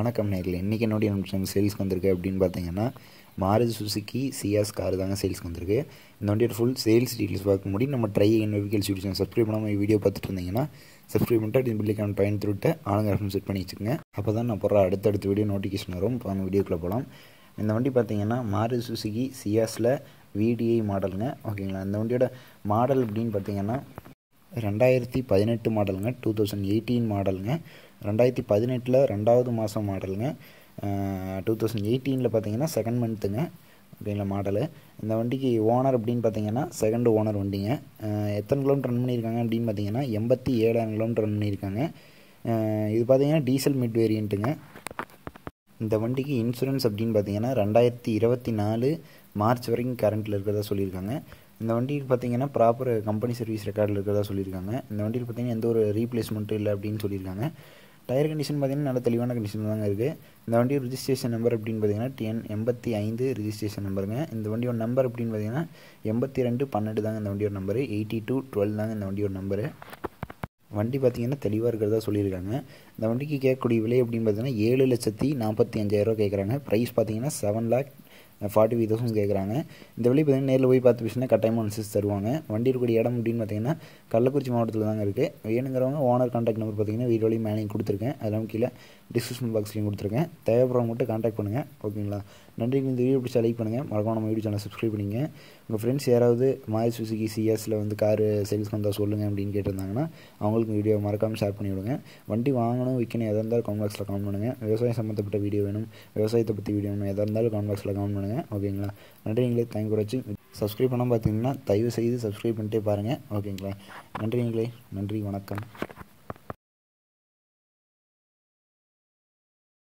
வணக்கம் நேரில் இன்றைக்கி என்னுடைய நிமிஷம் சேல்ஸ்க்கு வந்திருக்கு அப்படின்னு பார்த்தீங்கன்னா மாருதி சுசுக்கி சியாஸ் கார் தாங்க சேல்ஸ்க்கு வந்திருக்கு இந்த வண்டியோட ஃபுல் சேல்ஸ் டீட்டெயில்ஸ் பார்க்க முடியும் நம்ம dry and vehicle solution subscribe பண்ணாமல் வீடியோ பார்த்துட்டு இருந்தீங்கன்னா சப்ஸ்கிரைப் பண்ணிட்டு பில்லிக்கான பயன்படுத்தி விட்டு ஆளுங்க ரெஃபரன்ஸ் செட் பண்ணி வச்சுக்கோங்க அப்போ தான் நான் போகிற அடுத்தடுத்த வீடியோ நோட்டிஃபிகேஷன் வரும் இப்போ அந்த வீடியோக்குள்ளே போகலாம் இந்த வண்டி பார்த்தீங்கன்னா மாருதி சுசுகி சியாஸில் விடிஐ மாடலுங்க ஓகேங்களா இந்த வண்டியோட மாடல் அப்படின்னு பார்த்தீங்கன்னா ரெண்டாயிரத்தி பதினெட்டு மாடலுங்க டூ தௌசண்ட் எயிட்டீன் மாடலுங்க ரெண்டாயிரத்தி பதினெட்டில் ரெண்டாவது மாதம் மாடலுங்க டூ தௌசண்ட் எயிட்டீனில் பார்த்தீங்கன்னா செகண்ட் மந்த்துங்க ஓகேங்களா மாடலு இந்த வண்டிக்கு ஓனர் அப்படின்னு பார்த்தீங்கன்னா செகண்ட் ஓனர் வண்டிங்க எத்தனை கிலோமீட்டர் ரன் பண்ணியிருக்காங்க அப்படின்னு பார்த்தீங்கன்னா எண்பத்தி ஏழாயிரம் கிலோமீட்டர் ரன் பண்ணியிருக்காங்க இது பார்த்தீங்கன்னா டீசல் மிட் வேரியண்ட்டுங்க இந்த வண்டிக்கு இன்சூரன்ஸ் அப்படின்னு பார்த்தீங்கன்னா ரெண்டாயிரத்தி இருபத்தி நாலு மார்ச் வரைக்கும் கரண்ட்டில் இருக்கிறதா சொல்லியிருக்காங்க இந்த வண்டிக்கு பார்த்தீங்கன்னா ப்ராப்பர் கம்பெனி சர்வீஸ் ரெக்கார்டில் இருக்கிறதா சொல்லியிருக்காங்க இந்த வண்டியில் பார்த்தீங்கன்னா எந்த ஒரு ரீப்ளேஸ்மெண்ட்டும் இல்லை அப்படின்னு சொல்லியிருக்காங்க டயர் கண்டிஷன் பார்த்தீங்கன்னா நல்ல தெளிவான கண்டிஷன் தாங்க இருக்குது இந்த வண்டியோட ரிஜிஸ்ட்ரேஷன் நம்பர் அப்படின்னு பார்த்தீங்கன்னா டிஎன் எண்பத்தி ஐந்து ரிஜிஸ்ட்ரேஷன் நம்பருங்க இந்த வண்டியோட நம்பர் அப்படின்னு பார்த்தீங்கன்னா எண்பத்தி ரெண்டு பன்னெண்டு தாங்க இந்த வண்டியோட நம்பரு எயிட்டி டூ டுவெல் தாங்க இந்த வண்டியோட நம்பரு வண்டி பார்த்திங்கன்னா தெளிவாக இருக்கிறதா சொல்லியிருக்காங்க இந்த வண்டிக்கு கேட்கக்கூடிய விலை அப்படின்னு பார்த்தீங்கன்னா ஏழு லட்சத்தி நாற்பத்தி அஞ்சாயிரரூவா கேட்குறாங்க ப்ரைஸ் பார்த்தீங்கன்னா seven lakh forty five thousand கேட்குறாங்க இந்த வழி பார்த்தீங்கன்னா நேரில் போய் பார்த்து பேசினா கட்டாயமாக அனுசரிச்சு தருவாங்க வண்டி இருக்கக்கூடிய இடம் அப்படின்னு பார்த்தீங்கன்னா கள்ளக்குறிச்சி மாவட்டத்தில் தாங்க இருக்குது வேணுங்கிறவங்க ஓனர் கான்டாக்ட் நம்பர் பார்த்தீங்கன்னா வீடு வழி மேலேயும் கொடுத்துருக்கேன் அதெல்லாம் கீழே டிஸ்கிரிப்ஷன் பாக்ஸ்லையும் கொடுத்துருக்கேன் தேவைப்படுறவங்க மட்டும் கான்டாக்ட் பண்ணுங்கள் ஓகேங்களா நன்றி இந்த வீடியோ பிடிச்சா லைக் பண்ணுங்கள் மறக்காம நம்ம வீடியோ சேனல் சப்ஸ்கிரைப் பண்ணிங்க உங்கள் ஃப்ரெண்ட்ஸ் யாராவது மாய் சுசுகி சிஎஸில் வந்து காரு சேல்ஸ்க்கு வந்தால் சொல்லுங்கள் அப்படின்னு கேட்டிருந்தாங்கன்னா அவங்களுக்கு வீடியோ மறக்காமல் ஷேர் பண்ணி விடுங்க வண்டி வாங்கணும் விற்கணும் எதாக இருந்தாலும் கமெண்ட் பாக்ஸில் கமெண்ட் பண்ணுங்கள் விவசாயம் சம்மந்தப்பட்ட வீடியோ வேணும் விவசாயத்தை பற்றி வீடியோ வேணும் எதாக இருந்தாலும் கமெண்ட் பாக்ஸில் கமெண்ட் பண்ணுங்கள் ஓகேங்களா நன்றிங்களே தேங்க் வச்சு சப்ஸ்கிரைப் பண்ணால் பார்த்தீங்கன்னா தயவு செய்து சப்ஸ்கிரைப் பண்ணிட்டே பாருங்கள் ஓகேங்களா நன்றிங்களே நன்றி வணக்கம்